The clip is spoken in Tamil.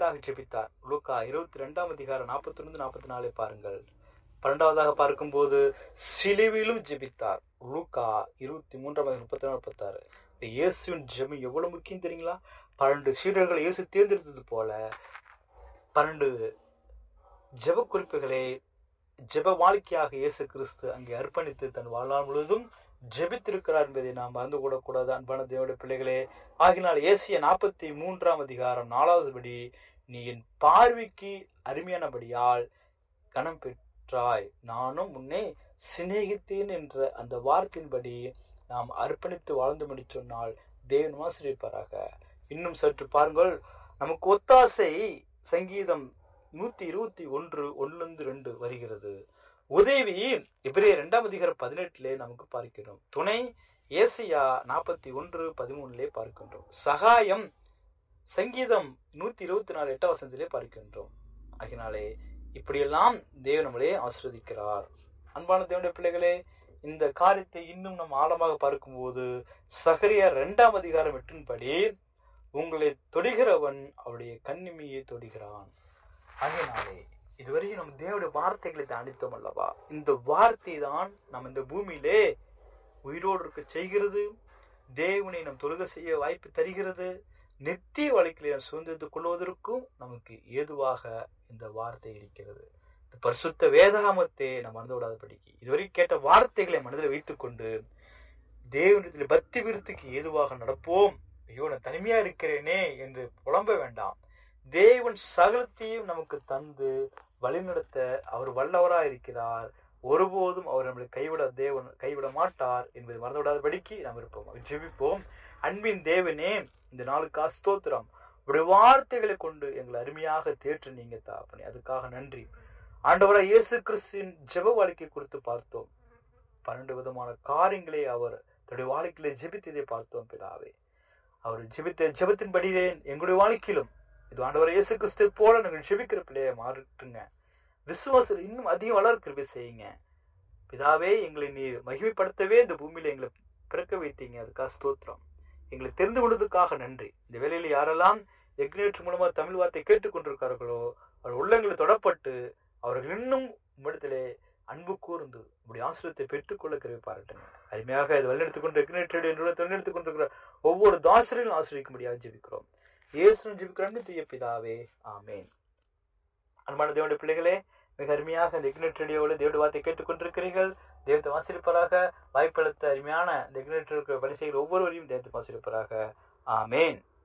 நமக்காக ஜெபித்தார் லூக்கா இருபத்தி ரெண்டாம் அதிகாரம் நாற்பத்தி ஒன்று நாற்பத்தி நாலு பாருங்கள் பன்னெண்டாவதாக பார்க்கும்போது சிலுவிலும் ஜெபித்தார் லூக்கா இருபத்தி மூன்றாம் முப்பத்தி நாலு முப்பத்தாறு இயேசுவின் ஜெபம் எவ்வளவு முக்கியம் தெரியுங்களா பன்னெண்டு சீடர்களை இயேசு தேர்ந்தெடுத்தது போல பன்னெண்டு ஜெப குறிப்புகளை ஜெப வாழ்க்கையாக இயேசு கிறிஸ்து அங்கே அர்ப்பணித்து தன் வாழ்நாள் முழுவதும் ஜெபித்திருக்கிறார் என்பதை நாம் மறந்து கூடக்கூடாது அன்பான தேவடைய பிள்ளைகளே ஆகினால் ஏசிய நாற்பத்தி மூன்றாம் அதிகாரம் நாலாவது படி நீ என் பார்வைக்கு அருமையானபடியால் கணம் பெற்றாய் நானும் முன்னே சிநேகித்தேன் என்ற அந்த வார்த்தையின்படி நாம் அர்ப்பணித்து வாழ்ந்து முடி சொன்னால் தேவன் ஆசிரியப்பாராக இன்னும் சற்று பாருங்கள் நமக்கு ஒத்தாசை சங்கீதம் நூத்தி இருபத்தி ஒன்று ஒன்னிலிருந்து ரெண்டு வருகிறது உதவி இவரே இரண்டாம் அதிகாரம் பதினெட்டிலே நமக்கு பார்க்கிறோம் துணை ஏசியா நாற்பத்தி ஒன்று பதிமூணுலே பார்க்கின்றோம் சகாயம் சங்கீதம் நூத்தி இருபத்தி நாலு எட்டாம் வசனத்திலே பார்க்கின்றோம் ஆகினாலே இப்படியெல்லாம் தேவன் நம்மளே ஆசிர்வதிக்கிறார் அன்பான தேவனுடைய பிள்ளைகளே இந்த காரியத்தை இன்னும் நம்ம ஆழமாக பார்க்கும்போது சகரியா இரண்டாம் அதிகாரம் எட்டின்படி உங்களை தொடுகிறவன் அவருடைய கண்ணிமையை தொடுகிறான் ஆகினாலே இதுவரையும் நம்ம தேவனுடைய வார்த்தைகளை தியானித்தோம் அல்லவா இந்த வார்த்தை தான் நம்ம இந்த பூமியிலே உயிரோடு இருக்க செய்கிறது தேவனை நம் தொழுக செய்ய வாய்ப்பு தருகிறது நித்திய வாழ்க்கையில நாம் சுதந்திரத்துக் கொள்வதற்கும் நமக்கு ஏதுவாக இந்த வார்த்தை இருக்கிறது இந்த பரிசுத்த வேதாமத்தை நாம் மறந்து விடாதபடிக்கு இதுவரை கேட்ட வார்த்தைகளை மனதில் வைத்துக்கொண்டு தேவனிடத்தில் பக்தி விருத்துக்கு ஏதுவாக நடப்போம் ஐயோ நான் தனிமையா இருக்கிறேனே என்று புலம்ப வேண்டாம் தேவன் சகலத்தையும் நமக்கு தந்து வழிநடத்த அவர் வல்லவராக இருக்கிறார் ஒருபோதும் அவர் நம்மளை கைவிட தேவன் கைவிட மாட்டார் என்பதை மறந்துவிடாதபடிக்கு நாம் இருப்போம் ஜெபிப்போம் அன்பின் தேவனே இந்த நாளுக்கு ஸ்தோத்திரம் உடைய வார்த்தைகளை கொண்டு எங்களை அருமையாக தேற்று நீங்க தாப்பனே அதுக்காக நன்றி ஆண்டவராக இயேசு கிறிஸ்துவின் ஜெப வாழ்க்கை குறித்து பார்த்தோம் பன்னெண்டு விதமான காரியங்களை அவர் தன்னுடைய வாழ்க்கையில ஜெபித்ததை பார்த்தோம் பிதாவே அவர் ஜெபித்த ஜெபத்தின்படியே எங்களுடைய வாழ்க்கையிலும் இது ஆண்டவர் இயேசு கிறிஸ்து போல நாங்கள் ஜெபிக்கிற பிள்ளைய மாறிட்டுங்க விசுவாசம் இன்னும் அதிகம் வளர கிருபை செய்யுங்க பிதாவே எங்களை நீர் மகிமைப்படுத்தவே இந்த பூமியில எங்களை பிறக்க வைத்தீங்க அதுக்காக ஸ்தோத்திரம் எங்களை தெரிந்து கொண்டதுக்காக நன்றி இந்த வேலையில யாரெல்லாம் எக்னேற்று மூலமா தமிழ் வார்த்தை கேட்டுக்கொண்டிருக்கார்களோ அவர் உள்ளங்களை தொடப்பட்டு அவர்கள் இன்னும் உம்மிடத்திலே அன்பு கூர்ந்து இப்படி ஆசிரியத்தை பெற்றுக்கொள்ள கருவி பாராட்டுங்க அருமையாக இது வழிநடத்திக் கொண்டு எக்னேற்றோடு வழிநடத்திக் கொண்டிருக்கிற ஒவ்வொரு தாசரையும் ஆசிரியக்கும்படியாக ஜெபிக்கிறோம் இயேசுன்னு ஜெபிக்கிறோம் தூய பிதாவே ஆமேன் அன்பான தேவனுடைய பிள்ளைகளே மிக அருமையாக இந்த இக்னெட் ரேடியோவில் தேவடைய வார்த்தை கேட்டுக்கொண்டிருக்கிறீர்கள் தேவத்தை வாசிப்பதாக வாய்ப்பளித்த அருமையான இந்த இக்னெட் பணி செய்கிற ஒவ்வொருவரையும் தேவத்தை வாசிப்பதாக ஆமேன்